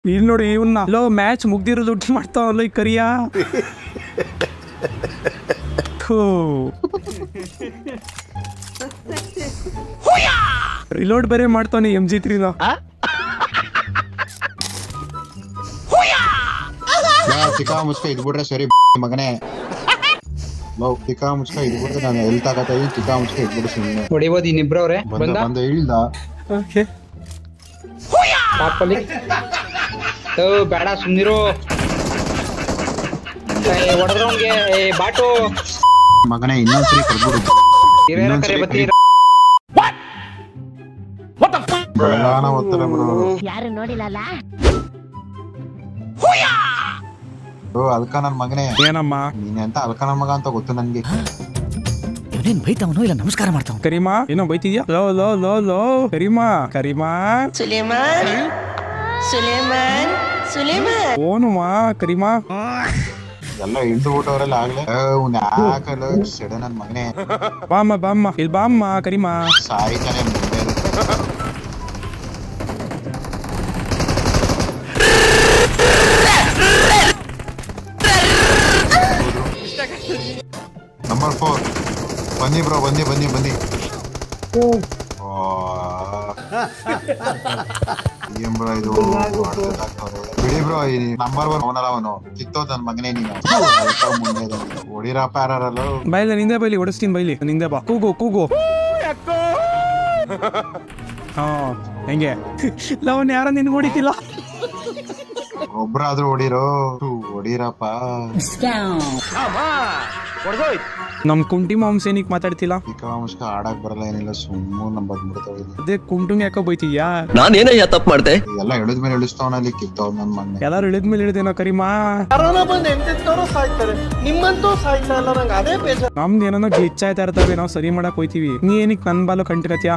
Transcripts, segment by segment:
ಇಲ್ಲಿ ನೋಡಿ ಇವನ್ನ ಲೋ ಮ್ಯಾಚ್ ಮುಗ್ದಿರೋ ದುಡ್ಡು ಮಾಡ್ತಾವಲ್ಲ ಈ ಕರಿಯ ರಿಲೋಡ್ ಬೇರೆ ಮಾಡ್ತಾನೆ ಎಂ ಜಿ ತ್ರೀನ ತಿಕಾ ಮುಚ್ಕ ಇದ್ ಬಿಟ್ರೆ ಸರಿ ಮಗನೇ ಲವ್ ತಿಕಾ ಮುಚ್ಕ ಇದ್ ಬಿಟ್ರೆ ನಾನು ಎಲ್ ತಗತ ಈ ತಿಕಾ ಮುಚ್ಕ ಇದ್ ಬಿಡು ಸುಮ್ಮನೆ ಹೊಡಿಬೋದು ಇನ್ನಿಬ್ರವ್ರೆ ಬಂದ ಬಂದ ಬಂದ ಇಳ್ದ ಓಕೆ ಪಾಪಲ್ಲಿ ಓ ಬೇಡ ಸುಮ್ನಿರು ಹೊಡೆದ್ರವ್ನ್ಗೆ ಏ ಬಾಟು ಮಗನೇ ಇನ್ನೊಂದ್ಸರಿ ಕರ್ಬಿಡು ಹಿರಿಯರ ಕರೆ ಇನ್ನೊಂದ್ಸರಿ ಬತ್ತಿ ಬೆಳಗಾನ ಓದ್ತಾರೆ ಬಿಡು ಯಾರು ನೋಡಿಲ್ಲಲ್ಲ ಓ ಅಲ್ಕ ನನ್ ಮಗನೇ ಏನಮ್ಮ ನೀನ್ ಎಂತ ಅಲ್ಕ ನನ್ ಮಗ ಅಂತ ಗೊತ್ತು ನನ್ಗೆ ಇವನೇನ್ ಬೈತಾವನೋ ಇಲ್ಲ ನಮಸ್ಕಾರ ಮಾಡ್ತಾವ ಕರಿಮಾ ಏನೋ ಬೈತಿದ್ಯಾ ಲೋ ಲೋ ಲೋ ಲೋ ಕರಿಮಾ ಕರಿಮಾ ಸುಲೇಮಾನ್ ಸುಲೇಮಾನ್ ಸುಲೇಮಾನ್ ಓನುಮಾ ಕರಿಮಾ ಎಲ್ಲ ಇಳ್ದು ಬಿಟ್ಟವ್ರೆಲ್ಲ ಆಗ್ಲೇ ಅವ್ನ್ ಯಾಕಲ್ಲ ಸೆಡ ನನ್ ಮಗನೇ ಬಾಮ್ಮ ಬಾಮ್ಮ ಇಲ್ಲಿ ಬಾಮ್ಮ ಕರಿಮಾ ಸಾಯ್ತಾನೆ ಮುಂದೆ ಇರುತ್ತೆ. ನಂಬರ್ ಫೋರ್ ಬನ್ನಿ ಬ್ರೋ ಬನ್ನಿ ಬನ್ನಿ ಬನ್ನಿ ಆ. ಏನ್ ಬ್ರೋ ಇದು ಮಾಡ್ತಿದ್ದಾಗ್ತವ್ರೆ. ಬಿಡಿ ಬ್ರೋ ನಂಬರ್ ಒನ್ ಅವನಲ್ಲ ಅವನು ಕಿತ್ತೋದ್ ನನ್ ಮಗನೇ ನೀನು ಅದಕ್ಕೆ ಮುಂದೆ ಇದ್ದಾನೆ. ಹೊಡಿರಪ್ಪ ಯಾರಲ್ಲ ಬೈಲಿ ನಿಂದೆ ಬೈಲಿ ಓಡಿಸ್ತೀನಿ ಬೈಲಿ ನಿಂದೆ ಬಾ ಕೂಗು ಕೂಗು ಹಾ ಹೆಂಗೆ ಲವನ್ ಯಾರ ನಿನ್ ಹೊಡಿತಿಲ್ಲ ಒಬ್ರಾದ್ರೂ ಹೊಡಿರೋ ಥು, ಹೊಡಿರಪ್ಪ ನಮ್ ಕುಂಟಿ ಮಾಂಸ ಏನಿಕ್ ಮಾತಾಡ್ತಿಲ್ಲ ಚಿಕ್ಕ ಮುಷ್ಕ ಆಡಕ್ ಬರಲ್ಲ ಏನಿಲ್ಲ ಸುಮ್ಮನೆ ಬಂದ್ಬಿಡ್ತಾವ ಇಲ್ಲಿ ಅದೇ ಕುಂಟುಂಗ್ ಯಾಕೋ ಬೈತಿದ್ಯಾ ನಾನೇನಯ್ಯ ತಪ್ಪು ಮಾಡ್ದೆ ಎಲ್ಲ ಎಳಿದ್ಮೇಲೆ ಇಳಿಸ್ತಾವನಲ್ಲಿ ಕಿತ್ತವ್ ನನ್ ಮಗನೆ ಎಲ್ಲಾರು ಇಳಿದ್ಮೇಲೆ ಇಳಿದೇನೋ ಕರಿಮಾ ನಮ್ದು ಏನೋ ಗ್ಲಿಚ್ ಆಯ್ತಾ ಇರ್ತಾವೆ ನಾವು ಸರಿ ಮಾಡಕ್ ಹೋಯ್ತೀವಿ ನೀ ಏನಿಕ್ ನನ್ ಬಾಲು ಕಂಟಿರತ್ಯಾ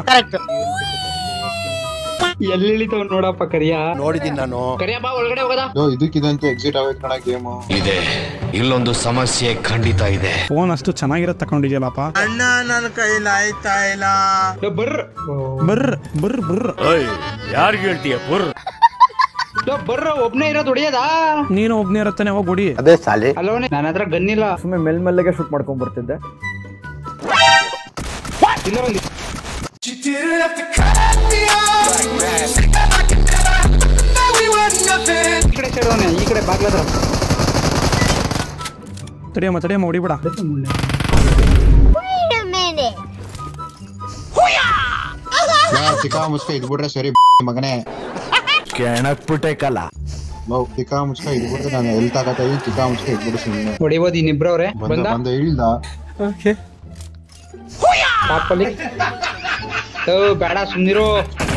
ಎಲ್ಲಿ ಇಳಿತಾವ್ ನೋಡಪ್ಪ ಕರಿಯ ನೋಡಿದ್ದೀನಿ ನಾನು ಕರಿಯ ಬಾ ಒಳಗಡೆ ಹೋಗದ ಯೋ ಇದಕ್ಕಿದಂತೂ ಎಕ್ಸಿಟ್ ಆಗೈತ್ ಕಣ ಗೇಮು ಇದೆ ಇಲ್ಲೊಂದು ಸಮಸ್ಯೆ ಖಂಡಿತ ಇದೆ ಫೋನ್ ಅಷ್ಟು ಚೆನ್ನಾಗಿರೋದ್ ತಕೊಂಡಿದ್ಯಲ್ಲಪ್ಪ ಲೋ, ಬರ್ರ್ ಬರ್ರ ಬರ್ರ ಬರ್ರ ಯಾರಿಗೆ ಹೇಳ್ತೀಯ ಪುರ್ ಲೋ, ಬರ್ರ ಒಬ್ನೇ ಇರೋದು ಹೊಡಿಯದ ನೀನು ಒಬ್ನೇ ಇರತ್ತಾನೆ ಹೋಗ್ ಹೊಡಿ ಅಲ್ಲವನೇ ನನ್ನ ಹತ್ರ ಗನ್ನಿಲ್ಲ ಸುಮ್ಮನೆ ಮೆಲ್ ಮೆಲ್ಲಗೆ ಶೂಟ್ ಮಾಡ್ಕೊಂಡ್ ಬರ್ತಿದ್ದೆ ಇಲ್ಲ ಒಂದು ಈ ಕಡೆ side ಅವ್ನೆ, ಈ ಕಡೆ ಬಾಗ್ಲದ್ರ ತಡಿಯಮ್ಮ ತಡಿಯಮ್ಮ ಹೊಡಿಬೇಡ ಚಿಕ್ಕ ಮುಚ್ಕ ಇದ್ ಬಿಟ್ರೆ ಸರಿ ಮಗನೇ ಕೆಣಕ್ಬಿಟ್ಟೆ ಕಲ ಲವ್ ಚಿಕ್ಕ ಮುಚ್ಕ ಇದ್ ಬಿಟ್ರೆ ನಾನು ಎಲ್ ತಗತ ಈ ಚಿಕ್ಕ ಮುಚ್ಕ ಇದ್ ಬಿಡು ಸುಮ್ಮನೆ ಹೊಡಿಬೋದು ಇನ್ನಿಬ್ರವ್ರೆ ಬಂದ ಬಂದ ಬಂದ ಇಳ್ದ ಓಕೆ ಪಾಪಲ್ಲಿ ಓ ಬೇಡ ಸುಮ್ನಿರು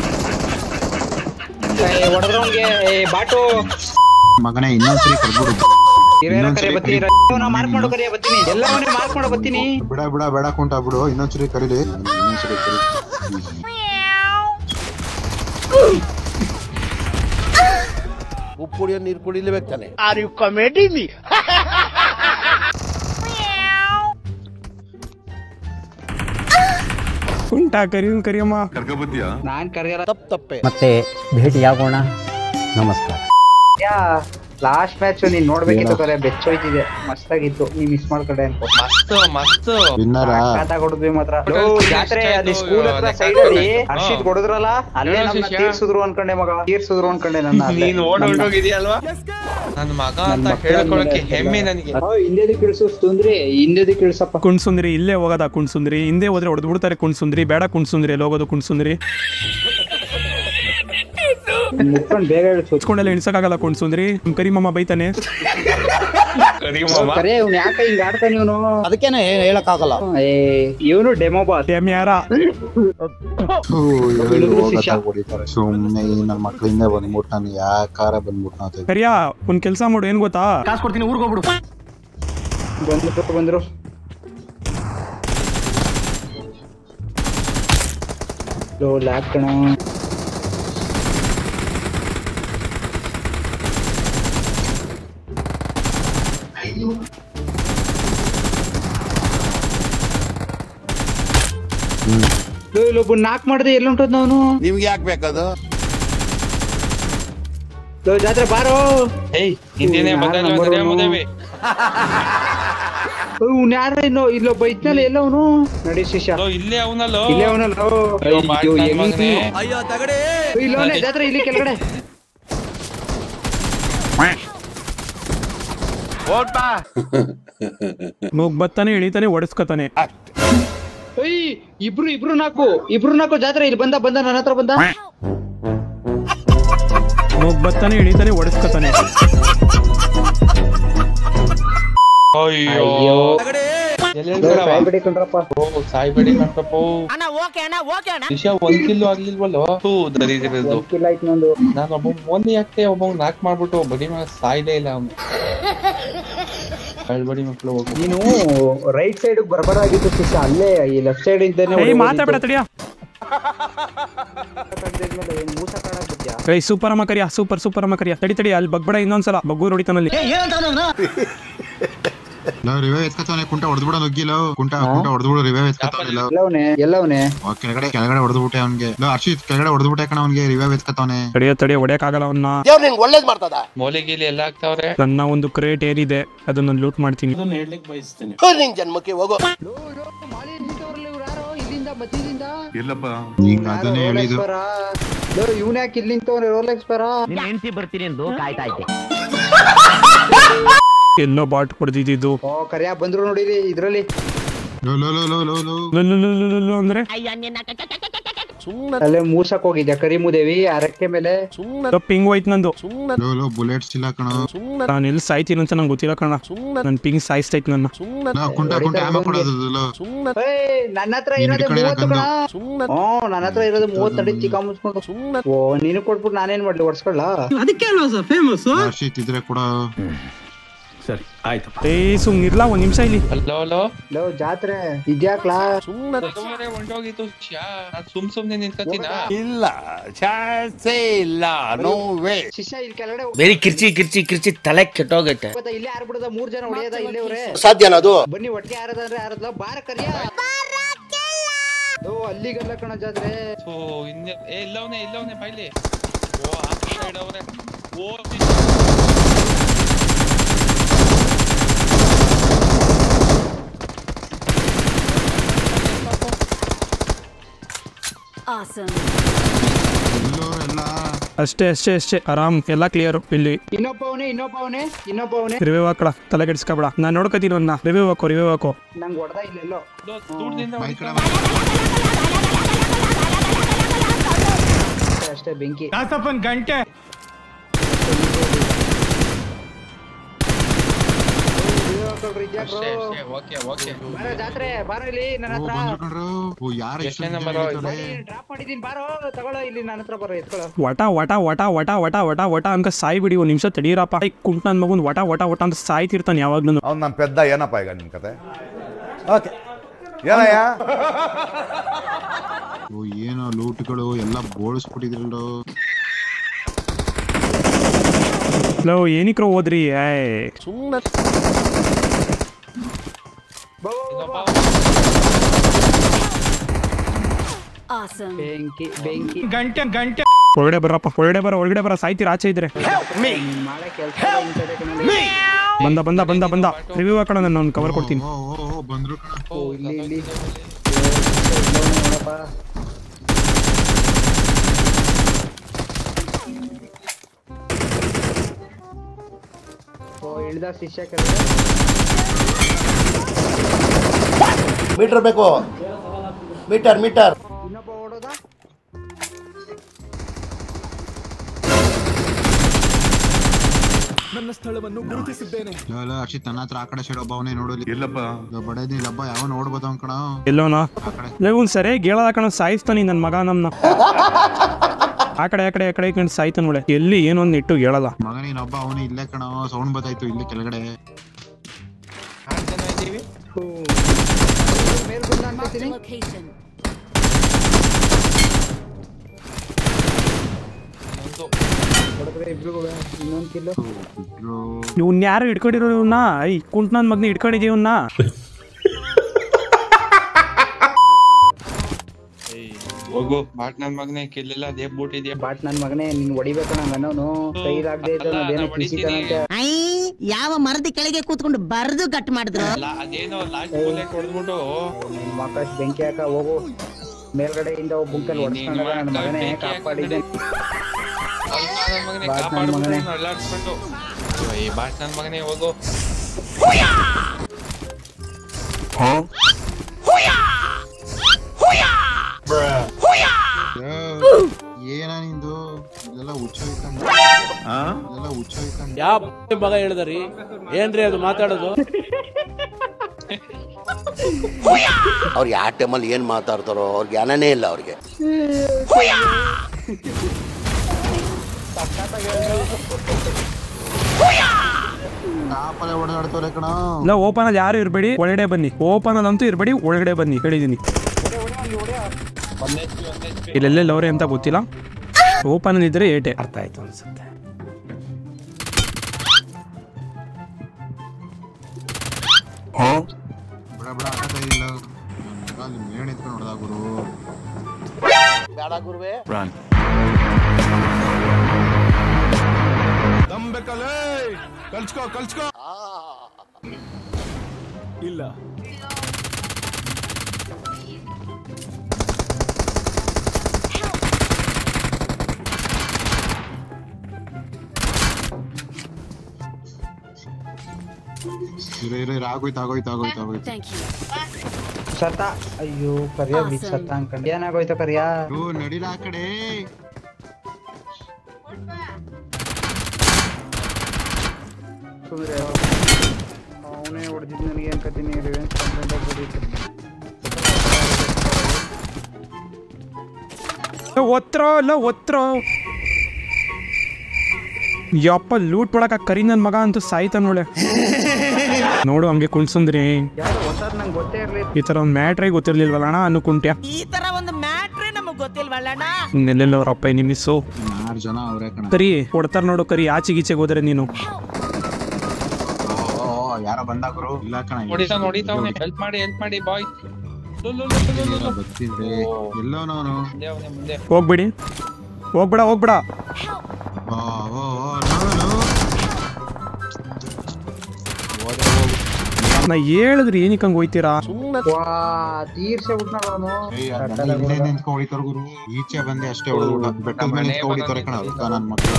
ಹೊಡೆದ್ರವ್ನ್ಗೆ ಏ ಬಾಟು ಮಗನೇ ಇನ್ನೊಂದ್ಸರಿ ಕರ್ಬಿಡು ಹಿರಿಯರ ಕರೆ ಇನ್ನೊಂದ್ಸರಿ ಬತ್ತಿ ಕರಿ. ನಾ ಮಾರ್ಕ್ ಮಾಡೋ ಕರಿಯ ಬತ್ತೀನಿ ಎಲ್ಲವನ್ನೇ ಮಾರ್ಕ್ ಮಾಡೋ ಬತ್ತೀನಿ ಬಿಡ ಬಿಡ ಬೇಡ ಕುಂಟ ಬಿಡು ಇನ್ನೊಂದ್ಸರಿ ಕರೀಲಿ ಇನ್ನೊಂದ್ಸರಿ ಕರಿ ಉಪ್ಪು ಕುಡಿಯೋ ನೀರು ಕುಡಿಲೇಬೇಕು ತಾನೆ ಕುಂಟ ಕರಿ ಕರಿಯಮ್ಮ ನಾನ್ ಕರೆಯಲ್ಲ ತಪ್ಪು ತಪ್ಪೆ ಮತ್ತೆ ಭೇಟಿಯಾಗೋಣ ನಮಸ್ಕಾರ ಲಾಸ್ಟ್ ಮ್ಯಾಚ್ ನೀನ್ ನೋಡ್ಬೇಕಿತ್ತು ಕರೆ ಬೆಚ್ಚೋಯ್ತಿದೆ ಮಸ್ತಾಗಿತ್ತು ನೀ ಮಿಸ್ ಮಾಡ್ಕೊಂಡೆ ಅನ್ಕೋ ವಿನ್ನರ ಹೊಡೆದ್ವಿ ಮಾತ್ರ ಲೋ, ಜಾತ್ರೆ ಅಲ್ಲಿ ಸ್ಕೂಲ್ ಹತ್ರ ಸೈಡ್ ಅಲ್ಲಿ ಹರ್ಷಿತ್ ಹೊಡೆದ್ರಲ್ಲ ಅಲ್ಲೇ ನಮ್ಮ ತೀರ್ಸಿದ್ರು ಅನ್ಕೊಂಡೆ ಮಗ ತೀರ್ಸಿದ್ರು ಅನ್ಕೊಂಡೆ ನನ್ನ ನೀನ್ ಓಡೋಗಿದೆಯಲ್ವಾ ನನ್ನ ಮಗ ಅಂತ ಹೇಳ್ಕೊಳಕ್ಕೆ ಹೆಮ್ಮೆ ನನಗೆ ಹಿಂದೆ ಇಳಿಸು ಸುಂದ್ರಿ ಹಿಂದೆ ಇಳಿಸಪ್ಪ ಕುಣ್ಸುಂದ್ರಿ ಇಲ್ಲೇ ಹೋಗೋದ ಕುಣ್ಸುಂದ್ರಿ ಹಿಂದೆ ಹೋದ್ರೆ ಹೊಡೆದು ಬಿಡ್ತಾರೆ ಕುಣ್ಸುಂದ್ರಿ ಬೇಡ ಕುಣ್ಸುಂದ್ರಿ ಎಲ್ಲಿ ಹೋಗೋದು ಕುಣ್ಸುಂದ್ರಿ ಮುಟ್ಕೊಂಡ್ ಬೇಗ ಇಳಿಸು ಹಚ್ಕೊಂಡೆಲ್ಲ ಇಳ್ಸಕ್ಕಾಗಲ್ಲ ಕುಣ್ಸುಂದ್ರಿ ನಿಮ್ ಕರಿಮಮ್ಮ ಬೈತಾನೆ ಕರೆ ಇವ್ನು ಯಾಕೆ ಹಿಂಗ್ ಆಡ್ತಾನೆ ಇವನು ಅದಕ್ಕೇನೆ ಹೇಳಕ್ಕಾಗಲ್ಲ ಏ ಇವನು ಡೆಮೋ ಬಾಸ್ ಟೈಮ್ ಯಾರ ಹೊಡಿತಾರೆ ಸುಮ್ನೆ ಈ ನನ್ ಮಕ್ಳಿಂದ ಬಂದ್ಬಿಟ್ಟು ನಾನು ಯಾಕಾರ ಬಂದ್ಬಿಟ್ಟು ನಾವು ಕರಿಯಾ ಒಂದ್ ಕೆಲ್ಸ ಮಾಡು ಏನ್ ಗೊತ್ತಾ ಕಾಸು ಕೊಡ್ತೀನಿ ಊರ್ಗ್ ಹೋಗ್ಬಿಡು ಬಂದ್ರು ಬಂದ್ರು ಲೋ ಲ್ಯಾಕ್ ಕಣ ಲೋ ಇಲ್ಲೊಬ್ಬ ನಾಕ್ ಮಾಡ್ದೆ ಎಲ್ಲುಂಟದ್ ಅವನು ನಿಮ್ಗೆ ಯಾಕೆ ಬೇಕದು ಲೋ, ಜಾತ್ರೆ ಬಾರೋ ಏಯ್ ಹಿಂದಿನೇ ಯಾರ್ ಬಂದಲ್ಲ number ಸರಿಯಾ one? ಮುದೇವಿ ಇವ್ನು ಯಾರ ಇನ್ನು ಇಲ್ಲೊಬ್ಬ ಇದ್ನಲ್ಲ ಎಲ್ಲ ಅವನು ನಡಿ ಶಿಷ್ಯ ಲೋ ಇಲ್ಲೇ ಅವನಲ್ಲೋ ಇಲ್ಲೇ ಅವನಲ್ಲ ಅಯ್ಯೋ, ಬಾಟ್ ನನ್ ಮಗನೇ. ಇಲ್ಲವನೇ ಜಾತ್ರೆ ಇಲ್ಲಿ ಕೆಳಗಡೆ ಮೂಗ್ ಬತ್ತಾನೆ ಇಳಿತಾನೆ ಒಡಿಸ್ಕೊತಾನೆ ಏಯ್ ಇಬ್ರು ಇಬ್ರು ನಾಲ್ಕು ಇಬ್ರು ನಾಲ್ಕು ಜಾತ್ರೆ ಇಲ್ಲಿ ಬಂದ ಬಂದ ನನ್ನ ಹತ್ರ ಬಂದ ಮೂಗ್ ಬತ್ತಾನೆ ಇಳಿತಾನೆ ಒಡಿಸ್ಕೊತಾನೆ ಅಯ್ಯೋ ಎಲ್ಲೆಲ್ಗಡವ? ಸಾಯ್ಬೇಡಿ ಕಣ್ರಪ್ಪ ಓ ಸಾಯ್ಬೇಡಿ ಕಣ್ಕಪ್ಪ ವಿಷಯ ಒಂದ್ ಕಿಲೋ ಆಗ್ಲಿಲ್ವಲ್ಲೋ ಹೂ ದರಿದ್ರದ್ದು ಕಿಲ್ ಆಯ್ತು ನಂದು ನಾನು ಒಬ್ಬ ಮೊನ್ನೆ ಯಾಕೆ ಒಬ್ಬ ನಾಕ್ ಮಾಡ್ಬಿಟ್ಟು ಬಡಿ ಮಗ ಸಾಯ್ಲೇ ಇಲ್ಲ ಅವನು ಬಡಿ ಮಕ್ಳು ಹೋಗು ನೀನು ರೈಟ್ ಸೈಡ್ ಬರಬರಾಗಿತ್ತು ಶಿಷ್ಯ ಅಲ್ಲೇ ಈ ಲೆಫ್ಟ್ ಸೈಡ್ ಇಂದಾನೆ ಏಯ್ ಮಾತಾಡ್ಬೇಡ ತಡಿಯ ಮೂಸ ಕಾಡಕ್ ಬಿದ್ಯಾ ಏಯ್ ಸೂಪರ್ ಅಮ್ಮ ಕರಿಯ ಸೂಪರ್ ಸೂಪರ್ ಅಮ್ಮ ಕರಿಯ ತಡಿ ತಡಿ ಅಲ್ಲಿ ಬಗ್ಬೇಡ ಇನ್ನೊಂದ್ಸಲ ಬಗ್ಗೂರ್ ಹೊಡಿತಾನಲ್ಲಿ ರಿವೈವ್ ಎತ್ಕತಾನೆ ಕುಂಟ ಹೊಡೆದ್ಬಿಡ ನುಗ್ಗಿಲ್ಲ ಕುಂಟ ಕುಂಟ ಹೊಡೆದ್ಬಿಡು ರಿವೈವ್ ಎತ್ಕತಾನೆ ಎಲ್ಲವನೇ ಎಲ್ಲವನೇ ಕೆಳಗಡೆ ಕೆಳಗಡೆ ಹೊಡೆದ್ಬಿಟ್ಟೆ ಅವ್ನಿಗೆ ಇಲ್ಲ ಹರ್ಷಿತ್ ಕೆಳಗಡೆ ಹೊಡೆದ್ಬಿಟ್ಟೆ ಕಣ ಅವ್ನಿಗೆ ರಿವೈವ್ ಎತ್ಕತಾನೆ ತಡಿಯ ತಡಿಯ ಹೊಡೆಯಕ್ಕಾಗಲ್ಲ ಅವನ್ನ ದೇವ್ರು ನಿಂಗೆ ಒಳ್ಳೇದ್ ಮಾಡ್ತದ ಮೋಲಿ ಗೀಲಿ ಎಲ್ಲ ಆಗ್ತಾವ್ರೆ ನನ್ನ ಒಂದು ಕ್ರೇಟ್ ಏನಿದೆ ಅದನ್ನ ಲೂಟ್ ಮಾಡ್ತೀನಿ ನಿಂಗ್ ಜನ್ಮಕ್ಕೆ ಹೋಗೋ ಇಲ್ಲಿಂದ ಮಧ್ಯದಿಂದ ನಿಂಗ ಅದನ್ನೇ ಹೇಳಿದ್ದು ಇವನ್ ಯಾಕೆ ಇಲ್ಲಿ ನಿಂತವ್ರೆ ರೋಲೆಕ್ಸ್ ಬರ ಹೆಂಡತಿ ಬರ್ತೀನಿ ಎಂದು ಕಾಯ್ತಾ ಇದ್ದೆ ಎಲ್ಲೋ ಬಾಟ್ ಹೊಡೆದಿದ್ದು ಓ ಕರಿಯ ಬಂದ್ರು ನೋಡಿರಿ ಇದ್ರಲ್ಲಿ ಲೋ ಲೋ ಲೋ ಲೋ ಲೋ ಲೋ ಲುಲುಲುಲುಲುಲು ಅಂದ್ರೆ ಅಲ್ಲೇ ಮೂಸಕ್ ಹೋಗಿದ್ಯಾ ಕರಿಮುದೇವಿ ಅರಕ್ಕೆ ಮೇಲೆ ಪಿಂಗ್ ಹೋಯ್ತು ನಂದು ಲೋ ಲೋ ಬುಲೆಟ್ಸ್ ಇಲ್ಲ ಕಣ ನಾನು ಎಲ್ಲಿ ಸಾಯ್ತೀನಿ ಅಂತ ನಂಗೆ ಗೊತ್ತಿಲ್ಲ ಕಣ ನನ್ ಪಿಂಗ್ ಸಾಯಿಸ್ತೈತ್ ನನ್ನ ಲೋ ಕುಂಟ ಕುಂಟ ಆಮ ಕೊಡೋದು ಲೋ ಏಯ್, ನನ್ನ ಹತ್ರ ನಿನ್ ಇರೋದೇ ಕಡೆ ಮೂವತ್ತು ಕಣ ಹಾಕೊಂಡು. ಹ್ಮ್ ನನ್ನ ಹತ್ರ ಇರೋದು ಮೂವತ್ತು ಅಡಿ ಚಿಕ್ಕ ಮುಚ್ಕೊಂಡು ಓ ನೀನು ಕೊಟ್ಬಿಟ್ಟು ನಾನೇನ್ ಮಾಡ್ಲಿ ಒಡ್ಸ್ಕೊಳ್ಳ ಹರ್ಷಿತ್ ಇದ್ರೆ ಕೂಡ ಏಯ್ ಸುಮ್ನಿರ್ಲಾ ಒಂದ್ ನಿಮಿಷ ಇಲ್ಲಿ ಅಲ್ಲೋ ಅಲ್ಲೋ ಲೋ ಜಾತ್ರೆ ಇದ್ಯಾಕ್ಲಾ ಸುಮ್ಮನೆ ಹೊಂಟೋಗಿತ್ತು ಶ್ಯಾ ನಾನ್ ಸುಮ್ ಸುಮ್ನೆ ನಿಂತ್ಕತೀನ ಇಲ್ಲ ಚಾನ್ಸೇ ಇಲ್ಲ ನೋ ವೇ ಶಿಷ್ಯ ಇಲ್ಲಿ ಕೆಳಗಡೆ ಬೇರೆ ಕಿರ್ಚಿ ಕಿರ್ಚಿ ಕಿರ್ಚಿ ತಲೆ ಕೆಟ್ಟೋಗೈತೆ ಗೊತ್ತಾ ಇಲ್ಲೇ ಆರ್ಬಿಡದ ಮೂರ್ ಜನ ಹೊಡೆಯದ ಇಲ್ಲೇ ಅವ್ರೆ ಸಾಧ್ಯನಾ ಅದು ಬನ್ನಿ ಒಟ್ಟಿಗೆ ಆರದಂದ್ರೆ ಆರದ್ಲ ಬಾರ ಕರಿಯ ಓ ಅಲ್ಲಿಗಲ್ಲ ಕಣ ಜಾತ್ರೆ ಥೂ ಇನ್ನೆ ಏ ಇಲ್ಲವನೇ ಇಲ್ಲವನೇ ಬಾಯ್ಲಿ ಓ ಆ ಸೈಡ್ ಅವ್ರೆ ಓ ಎಲ್ಲೋರು ಎಲ್ಲ ಅಷ್ಟೇ ಅಷ್ಟೇ ಅಷ್ಟೇ ಆರಾಮ್ ಎಲ್ಲ ಕ್ಲಿಯರ್ ಇಲ್ಲಿ ಇನ್ನೊಬ್ಬ ಅವನೇ ಇನ್ನೊಬ್ಬ ಅವನೇ ಇನ್ನೊಬ್ಬ ಅವನೇ ರಿವ್ಯೂ ಹಾಕಳ ತಲೆ ಕೆಡಿಸ್ಕೊಬೇಡ ನಾನು ನೋಡ್ಕೊತೀನಿ ಅವ್ನ ರಿವ್ಯೂ ಹಾಕೋ ರಿವ್ಯೂ ಹಾಕೋ ನಂಗೆ ಹೊಡೆದ ಇಲ್ಲೆಲ್ಲೋ ದೂರದಿಂದ ಬೈ ಕಡೆ ಅಷ್ಟೇ ಬೆಂಕಿ ಗಂಟೆ ಅಷ್ಟೇ ಅಷ್ಟೇ ಓಕೆ ಓಕೆ ಬಾರೋ ಜಾತ್ರೆ ಬಾರೋ ಇಲ್ಲಿ ನನ್ನ ಓ ಹತ್ರ ಬಂದ್ರು ಕಣ್ರು ಓ ಯಾರು ಇಷ್ಟು ಎಷ್ಟನೇ ಜನ ನಂಬರ್ ಇದ್ದಾರೆ? ಡ್ರಾಪ್ ಮಾಡಿದೀನಿ ಬಾರೋ ತಗೊಳ್ಳೋ ಇಲ್ಲಿ ನನ್ನ ಹತ್ರ ಬರೋ ಎತ್ಕೊಳ್ಳೋ ವಟ ವಟ ವಟ ವಟ ವಟ ವಟ ವಟ ಅನ್ಕ ಸಾಯ್ ಬಿಡಿ ಒಂದ್ ನಿಮಿಷ ತಡೀರಪ್ಪ ಈ ಕುಂಟ್ ನನ್ ಮಗುನ್ ವಟ ವಟ ವಟ ಅಂತ ಸಾಯ್ತಿರ್ತಾನೆ ಯಾವಾಗ್ಲೂ ಅವ್ನು ನಮ್ಮ ಪೆದ್ದ ಏನಪ್ಪ ಈಗ ನಿನ್ ಕತೆ ಓಕೆ ಏನಯ್ಯ ಓ ಏನೋ ಲೂಟ್ಗಳು ಎಲ್ಲ ಬೋಳಿಸ್ಬಿಟ್ಟಿದ್ರಲ್ಲೋ ಲವ್ ಏನಿಕ್ರ ಹೋದ್ರಿ ಏ ಸುಮ್ಮನೆ ಬೆಂಕಿ ಬೆಂಕಿ ಗಂಟೆ ಗಂಟೆ ಒಳಗಡೆ ಬರಪ್ಪ ಒಳಗಡೆ ಬರ ಒಳಗಡೆ ಬರ ಸಾಯ್ತೀರ ಆಚೆ ಇದ್ರೆ ಮಾಡೋ ಕೆಲಸ ಬಂದ ಬಂದ ಬಂದ ಬಂದ ರಿವ್ಯೂ ಹಾಕೋಣ ನಾನು ಒಂದು ಕವರ್ ಕೊಡ್ತೀನಿ ಓ ಓ ಓ ಬಂದ್ರು ಕಣ ಓ ಇಲ್ಲಿ ಇಲ್ಲಿ ನೋಡಪ್ಪ ಓ ಇಳ್ದ ಶಿಷ್ಯ ಕೆಳಗೆ ಮೀಟರ್ ಬೇಕು ಮೀಟರ್ ಮೀಟರ್ ಇನ್ನೊಬ್ಬ ಓಡೋದ ಲೋ ಲೋ ಹರ್ಷಿತ್ ನನ್ನ ಹತ್ರ ಆ ಕಡೆ ಸೈಡ್ ಒಬ್ಬ ಅವನೇ ನೋಡಲಿ ಇಲ್ಲಪ್ಪ ಬಡದಿ ಇಲ್ಲಪ್ಪ ಯಾವ ನೋಡ್ಬೋದು ಅವ್ನ್ ಕಣ ಎಲ್ಲೋನಾ ಲೇ ಒಂದು ಸರಿಯಾಗಿ ಹೇಳದ ಕಣ ಸಾಯಿಸ್ತಾನಿ ನನ್ನ ಮಗ ನಮ್ನ ಆ ಕಡೆ ಆ ಕಡೆ ಆ ಕಡೆ ಕಣ್ ಸಾಯ್ತಾನ ಒಳ್ಳೆ ಎಲ್ಲಿ ಏನೋ ಒಂದು ಇಟ್ಟು ಹೇಳಲ್ಲ ಮಗ ನೀನೊಬ್ಬ ಅವನು ಇಲ್ಲೇ ಕಣ ಸೌಂಡ್ ಬತ್ತಾಯ್ತು ಇಲ್ಲಿ ಕೆಳಗಡೆ ಆರು ಜನ ಇದ್ದೀವಿ ಮೇಲ್ಗುಂದ ಅನ್ಕೋತೀನಿ ಒಂದು ಹೊಡೆದ್ರೆ ಇಬ್ರಿಗೂ ಇನ್ನೊಂದು ಕಿಲ್ಲು ಬಿಟ್ರು ಇವ್ನ ಯಾರು ಹಿಡ್ಕೊಂಡಿರೋ ಇವನ್ನ ಐ ಕುಂಟ್ ನನ್ನ ಮಗ್ನ ಹಿಡ್ಕೊಂಡಿದ್ದೀವಿ ಇವನ್ನ ಏಯ್ ಹೋಗು ಬಾಟ್ ನನ್ ಮಗನೇ ಕಿಲ್ಲೆಲ್ಲ ದೇಬ್ಬಿಟ್ಟಿದ್ಯಾ ಬಾಟ್ ನನ್ ಮಗನೇ ನಿನ್ ಹೊಡಿಬೇಕು ನಂಗ ಅನ್ನೋನು ಕೈಲಾಗ್ದೆ ಇದ್ದವನು ಅದೇನೋ ಕಿಸಿತಾನಂತೆ ಯಾವ ಮರದ ಕೆಳಗೆ ಕೂತ್ಕೊಂಡು ಬರ್ದು ಕಟ್ ಮಾಡಿದ್ರು ಲಾ- ಅದೇನೋ ಲಾಸ್ಟ್ ಬುಲೆಟ್ ಹೊಡೆದ್ಬಿಟ್ಟು ನಿನ್ ಮಕಾಶ್ ಬೆಂಕಿ ಹಾಕ ಹೋಗು ಮೇಲ್ಗಡೆಯಿಂದ ಒಬ್ಬ ಬುಂಕಲ್ಲಿ ಹೊಡ್ಸ್ಕೊಂಡಾಗ ನನ್ನ ಮಗನೇ ಕಾಪಾಡಿದ್ದೆ ನನ್ ಮಗನೇ ಬಾಟ್ ನನ್ ಕಾಪಾಡ್ಬಿಟ್ಟು ಮಗನೇ. ಅಲ್ಲಾಡ್ಸ್ಕೊಂಡು ಈ ಬಾಟ್ ನನ್ ಮಗನೇ ಹೋಗು ಏನ ನಿಂದು ಇದೆಲ್ಲ ಹುಚ್ಚೋಯ್ಕಂಡು ಇದೆಲ್ಲ ಹುಚ್ಚೋಯ್ಕಂಡು ಯಾವ ಮಗ ಹೇಳಿದ್ರಿ ಏನ್ರಿ ಅದು ಮಾತಾಡೋದು ಅವ್ರು ಯಾವ ಟೈಮಲ್ಲಿ ಏನ್ ಮಾತಾಡ್ತಾರೋ ಅವ್ರಿಗೆ ಜ್ಞಾನನೇ ಇಲ್ಲ ಅವ್ರಿಗೆ ಕಾಪಲೆ ಹೊಡೆದಾಡ್ತವ್ರೆ ಕಣ ಇಲ್ಲ ಓಪನ್ ಅಲ್ಲಿ ಯಾರು ಇರಬೇಡಿ ಒಳಗಡೆ ಬನ್ನಿ ಓಪನ್ ಅಲ್ಲಿ ಅಂತೂ ಇರಬೇಡಿ ಒಳಗಡೆ ಬನ್ನಿ ಹೇಳಿದೀನಿ ಇಲ್ಲೆಲ್ಲ ಅವ್ರೆ ಅಂತ ಗೊತ್ತಿಲ್ಲ ಓಪನ್ ಅಲ್ಲಿ ಇದ್ರೆ ಏಟೆ ಅರ್ಥ ಆಯ್ತು ಅನ್ಸುತ್ತೆ ಬಿಡ ಬಿಡ ಆಗತ್ತ ಇಲ್ಲ ಅಲ್ಲಿ ಮೇಣ ಎತ್ಕೊಂಡು ಹೊಡೆದ ಗುರು ಬೇಡ ಗುರುವೆ ಕಲ್ಸ್ಕೋ ಕಲ್ಸ್ಕೋ ಇಲ್ಲ ಇರ ಇರ ಇರ ಆಗೋಯ್ತು ಆಗೋಯ್ತು ಆಗೋಯ್ತು ಆಗೋಯ್ತು ಸತ್ತ ಅಯ್ಯೋ ಕರಿಯ ಬಿಗ್ ಸತ್ತ ಅನ್ಕೊಂಡೆ ಏನಾಗೋಯ್ತು ಕರಿಯ ಓ ನಡಿಲ ಆ ಕಡೆ ಸುಂದ್ರೆ ಅವನೇ ಹೊಡೆದಿದ್ದು ನನಗೆ ಅನ್ಕೋತೀನಿ ರಿವೆಂಜ್ ಕಂಪ್ಲೇಂಟ್ ಬರೀತು ಒತ್ತರೋ ಇಲ್ಲ ಒತ್ತರೋ ಯಪ್ಪ ಲೂಟ್ ಮಾಡಕ ಕರಿ ನನ್ ಮಗ ಅಂತೂ ಸಾಯ್ತ ನೋಳೆ ನೋಡು ಹಂಗೆ ಕುಣ್ಸಂದ್ರಿ ಯಾರು ಹೊಸದ್ ನಂಗೆ ಗೊತ್ತೇ ಇರ್ಲಿಲ್ಲ ಈ ತರ ಒಂದ್ ಮ್ಯಾಟ್ರೇ ಗೊತ್ತಿರ್ಲಿಲ್ವಲ್ಲ ಅಣ್ಣ ಅನ್ಕುಂಟ್ಯ ಈ ತರ ಒಂದು ಮ್ಯಾಟ್ರೇ ನಮಗ್ ಗೊತ್ತಿಲ್ವಲ್ಲಣ್ಣ ಇನ್ನೆಲ್ಲೆಲ್ಲವ್ರಪ್ಪ ನಿನ್ನಿಸು ಆರು ಜನ ಅವ್ರೆ ಕಣ ಕರಿ ಕೊಡ್ತಾರ ನೋಡು ಕರಿ ಆಚೆ ಗೀಚೆಗೆ ಹೋದ್ರೆ ನೀನು ಓ, ಓ, ಯಾರೋ ಬಂದ ಗುರು ಇಲ್ಲ ಕಣ ಹೊಡಿತಾವ್ ಹೊಡಿತಾವ್ನೆ ಹೆಲ್ಪ್ ಮಾಡಿ ಹೆಲ್ಪ್ ಮಾಡಿ ಬಾಯ್ ಬರ್ತಿದ್ರೆ ಎಲ್ಲೋ ನಾನು ಮುಂದೆ ಅವ್ನೆ ಮುಂದೆ ಹೋಗ್ಬಿಡಿ ಹೋಗ್ಬೇಡ ಹೋಗ್ಬೇಡ ಓ ಓ ಓ ನಾನು ನಾ ಹೇಳಿದ್ರಿ ಏನಕ್ಕೆ ಹಂಗೆ ಹೋಯ್ತೀರಾ ವಾ ತೀರ್ಸೆ ಬಿಟ್ನ ಅವನು ಏಯ್, ಅದನ್ನ ಇಲ್ಲೇ ನಿಂತ್ಕೊ ಹೊಡಿತಾರ ಗುರು ಈಚೆ ಬಂದೆ ಅಷ್ಟೇ ಹೊಡೆದ್ಬಿಟ್ಟ ಬೆಟ್ಟದ ಮೇಲೆ ನಿಂತ್ಕೊ ಹೊಡಿತಾರೆ ಕಣ ಅದಕ್ಕ ನನ್ ಮಕ್ಳು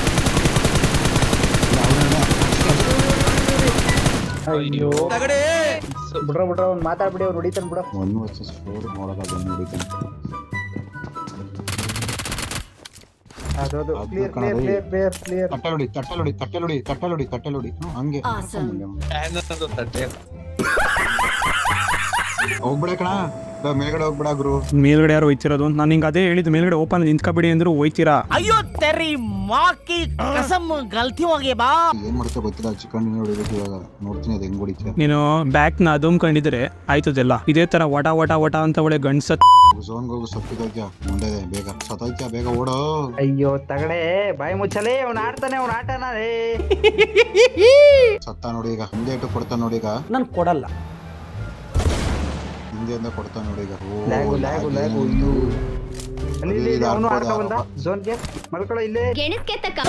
ಅಯ್ಯೋ ಬಿಡ್ರ ಬಿಡ್ರ ಅವ್ನು ಮಾತಾಡ್ಬಿಡಿ ಅವ್ನು ಹೊಡಿತಾನೆ ಬಿಡ ಒನ್ ವರ್ಸಸ್ ಫೋರ್ ನೋಡಲ್ಲ ಬಂದು ಹೊಡಿತಾನೆ ಅದದು ಅದು ಕ್ಲಿಯರ್ ಕಣ ಕ್ಲಿಯರ್ ಅದು. ಕ್ಲಿಯರ್ ಕ್ಲಿಯರ್ ಕ್ಲಿಯರ್ ತಟ್ಟಲೊಡಿ ತಟ್ಟಲೊಡಿ ತಟ್ಟಲೊಡಿ ತಟ್ಟಲೊಡಿ ತಟ್ಟಲೊಡಿ ಹ್ಮ್, ಹಂಗೆ ಅನ್ನೋದು ತಟ್ಟೆ ಹೋಗ್ಬಿಡ ಕಣ ಬಾ, ಮೇಲ್ಗಡೆ ಹೋಗ್ಬಿಡ ಗುರು ಮೇಲ್ಗಡೆ ಯಾರು ಹೋಯ್ತಿರೋದು ನಾನು ಹಿಂಗೆ ಅದೇ ಹೇಳಿದ್ದು ಮೇಲ್ಗಡೆ ಓಪನ್ ನಿಂತ್ಕೊಬಿಡಿ ಅಂದ್ರು ಹೋಯ್ತೀರಾ ಅಯ್ಯೋ ತೆರಿ ಮಾಕಿ ಕಸಮ್ ಗಲ್ತಿ ಹೋಗಿ ಬಾ ಏನ್ ಮಾಡ್ತಾ ಗೊತ್ತಿಲ್ಲ ಚಿಕನ್ ಹೊಡಿಬೇಕು ಇವಾಗ ನೋಡ್ತೀನಿ ಅದು ಹೆಂಗ್ ಹೊಡಿತೀಯ ನೀನು ಬ್ಯಾಕ್ ನ ಅದುಮ್ಕೊಂಡಿದ್ರೆ ಆಯ್ತದೆಲ್ಲ ಇದೇ ತರ ವಟ ವಟ ವಟ ಅಂತ ಒಳ್ಳೆ ಗಂಡ್ಸತ್ ಝೋನ್ಗೆ ಹೋಗು ಸತ್ತಿದೋಗ್ಯ ಮುಂದೆ ಇದೆ, ಬೇಗ ಸತ್ತೋಯ್ತ್ಯಾ ಬೇಗ ಓಡೋ ಅಯ್ಯೋ ತಗಡೆ ಬಾಯಿ ಮುಚ್ಚಲೇ ಅವ್ನು ಆಡ್ತಾನೆ ಅವ್ನು ಆಟನ ರೇ ಸತ್ತ ನೋಡಿ ಈಗ ಹಿಂದೆ ಇಟ್ಟು ಕೊಡ್ತಾ ನೋಡಿ ಈಗ ನನ್ ಕೊಡಲ್ಲ ಹಿಂದೆಯಿಂದ ಕೊಡ್ತಾ ನೋಡಿ ಈಗ ಓ, ಲ್ಯಾಗು ಲ್ಯಾಗು lag ಲ್ಯಾಗು ಏನು? ಅಯ್ಯೋ ಅಲ್ಲಿ ಇಲ್ಲಿ ಅವನು ಆಡ್ತಾ ಬಂದ ಝೋನ್ಗೆ ಮಲ್ಕೊಳ್ಳೋ ಇಲ್ಲೇ ಗೆಣಸ್ಕೆ ತಕ್ಕ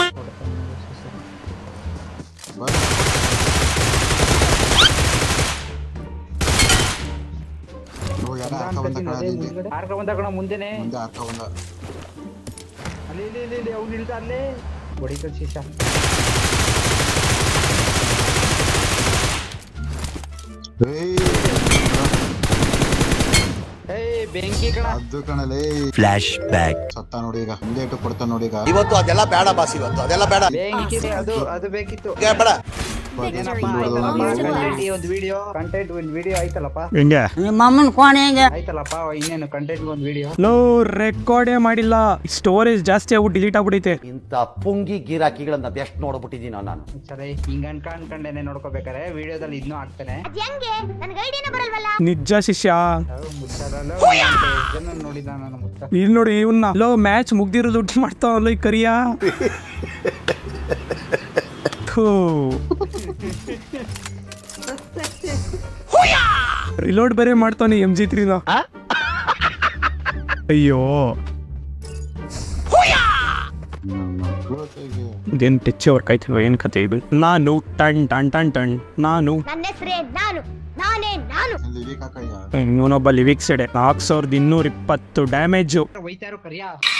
ಬಾ. ಓ, ಯಾರೋ ಹಾಕ ಬಂದ ಕಣ ಅಲ್ಲಿ ಇಲ್ಲಿ. ಆರ್ಕ ಬಂದ ಕಣ ಮುಂದೆನೆ ಮುಂದೆ ಹಾಕ ಬಂದ ಅಲ್ಲಿ ಇಲ್ಲಿ ಇಲ್ಲಿ ಇಲ್ಲಿ ಅವ್ನು ಇಳ್ದ ಅಲ್ಲೇ ಹೊಡಿತ ಶೀಶ ಏಯ್, ಏಯ್ ಬೆಂಕಿ ಕಣ ಅದು ಕಣಲೇ ಫ್ಲಾಶ್ ಬ್ಯಾಕ್ ಸತ್ತ ನೋಡಿ ಈಗ ಹಿಂದೆ ಇಟ್ಟು ಕೊಡ್ತಾ ನೋಡಿ ಈಗ ಇವತ್ತು ಅದೆಲ್ಲ ಬೇಡ ಬಾಸ್ ಇವತ್ತು ಅದೆಲ್ಲ ಬೇಡ ಬೆಂಕಿ ಅದು ಅದು ಬೇಕಿತ್ತು ಏ, ಬೇಡ ಏನಪ್ಪ ಆಯ್ತಲ್ಲಪ್ಪ ಕಂಟೆಂಟ್ ಒಂದು ವಿಡಿಯೋ ಕಂಟೆಂಟ್ ಒಂದು ವಿಡಿಯೋ ಆಯ್ತಲ್ಲಪ್ಪ ಹೆಂಗೆ ನಿಮ್ಮಮ್ಮನ ಕೋಣೆಗೆ ಆಯ್ತಲ್ಲಪ್ಪ ಇನ್ನೇನು ಕಂಟೆಂಟ್ ಒಂದು ವಿಡಿಯೋ ಲೋ ರೆಕಾರ್ಡೇ ಮಾಡಿಲ್ಲ ಸ್ಟೋರೇಜ್ ಜಾಸ್ತಿ ಆಗ್ಬಿಟ್ಟು ಡಿಲೀಟ್ ಆಗ್ಬಿಟ್ಟೈತೆ ಇಂಥ ಪುಂಗಿ ಗಿರಾಕಿಗಳನ್ನ ಎಷ್ಟು ನೋಡ್ಬಿಟ್ಟಿದ್ದೀನೋ ನಾನು ಸರಿ ಹಿಂಗ ಅನ್ಕ ಅನ್ಕೊಂಡೇನೆ ನೋಡ್ಕೋಬೇಕಾರೆ ವಿಡಿಯೋದಲ್ಲಿ ಇದನ್ನೂ ಹಾಕ್ತಾನೆ ಹೆಂಗೆ ನನ್ಗೆ ಐಡಿಯಾನೇ ಬರಲ್ವಲ್ಲ ನಿಜ ಶಿಷ್ಯ ಮುಚ್ಚಲ್ಲ ಜನ ನೋಡಿದ ನಾನು ಮುಚ್ಚ ಇಲ್ಲಿ ನೋಡಿ ಇವನ್ನ ಲೋ ಮ್ಯಾಚ್ ಮುಗ್ದಿರೋ ದುಡ್ಡು ಮಾಡ್ತಾವಲ್ಲ ಈ ಕರಿಯಾ ಥೂ. ರಿಲೋಡ್ ಬೇರೆ ಮಾಡ್ತಾನೆ ಎಂ ಜಿ ತ್ರೀನ ಅಯ್ಯೋ ಇದೇನು ಟೆಚ್ಚಿ ವರ್ಕ್ ಆಯ್ತಿಲ್ವ ಏನು ಕತೆ ಇದು ನಾನು ಟಣ್ ಟಣ್ ಟಣ್ ಟಣ್ ನಾನು ನನ್ನ ಹೆಸರೇ ನಾನು ನಾನೇ ನಾನು ಲಿವಿಕ್ ಹಾಕಯ್ಯ ಇವನೊಬ್ಬ ಲಿವಿಕ್ ಸೆಡೆ ನಾಲ್ಕು ಸಾವಿರದ ಇನ್ನೂರ ಇಪ್ಪತ್ತು ಡ್ಯಾಮೇಜು ಹೋಯ್ತಾ ಇರೋ ಕರಿಯಾ